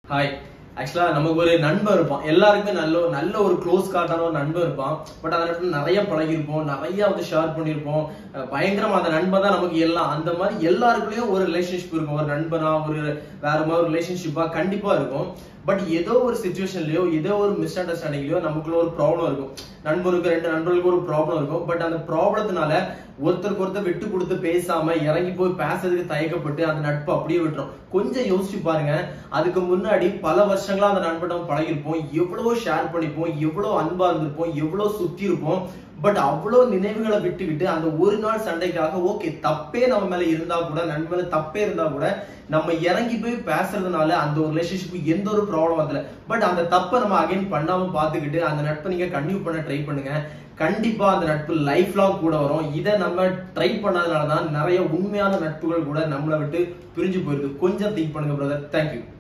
hi ஆக்சுவலா நமக்கு ஒரு நண்பன் இருப்பான் எல்லாருக்குமே நல்ல நல்ல ஒரு க்ளோஸ் காட்டான ஒரு நண்பன் இருப்பான் பட் அந்த இடத்துல நிறைய பழகிருப்போம் நிறைய வந்து ஷேர் பண்ணியிருப்போம் அஹ் பயங்கரமா அந்த நண்பன் தான் நமக்கு எல்லாம் அந்த மாதிரி எல்லாருக்குள்ளயும் ஒரு ரிலேஷன்ஷிப் இருக்கும் ஒரு நண்பனா ஒரு வேற மாதிரி ஒரு ரிலேஷன்ஷிப்பா கண்டிப்பா இருக்கும் பட் ஏதோ ஒரு சுச்சுவேஷன்லயோ ஏதோ ஒரு மிஸ் அண்டர்ஸ்டாண்டிங்லயோ நமக்குள்ள ஒரு ப்ராப்ளம் இருக்கும் நண்பருக்கு ரெண்டு நண்பர்களுக்கு ஒரு ப்ராப்ளம் இருக்கும் பட் அந்த ப்ராப்ளத்தினால ஒருத்தருக்கு ஒருத்தர் விட்டு கொடுத்து பேசாம இறங்கி போய் பேசுறதுக்கு தயக்கப்பட்டு அந்த நட்பு அப்படியே விட்டுரும் கொஞ்சம் யோசிச்சு பாருங்க அதுக்கு முன்னாடி பல வருஷங்களா அந்த நண்பனிடம் பழகிருப்போம் எவ்வளவோ ஷேர் பண்ணிப்போம் எவ்வளவு அன்பா இருந்திருப்போம் எவ்வளவு சுத்தி இருப்போம் பட் அவ்வளவு நினைவுகளை விட்டுக்கிட்டு அந்த ஒரு நாள் சண்டைக்காக ஓகே தப்பே நம்ம மேல இருந்தா கூட நண்பன் தப்பே இருந்தா கூட நம்ம இறங்கி போய் பேசுறதுனால அந்த ஒரு ரிலேஷன்ஷிப் எந்த ஒரு ப்ராப்ளம் வரல பட் அந்த தப்பை நம்ம அகைன் பண்ணாம பாத்துக்கிட்டு அந்த நட்பை நீங்க கண்டினியூ பண்ண ட்ரை பண்ணுங்க கண்டிப்பா அந்த நட்பு லைஃப் லாங் கூட வரும் இதை நம்ம ட்ரை பண்ணதுனால தான் நிறைய உண்மையான நட்புகள் கூட நம்மளை விட்டு பிரிஞ்சு போயிருக்கு கொஞ்சம் திங்க் பண்ணுங்க பிரதர் தேங்க்யூ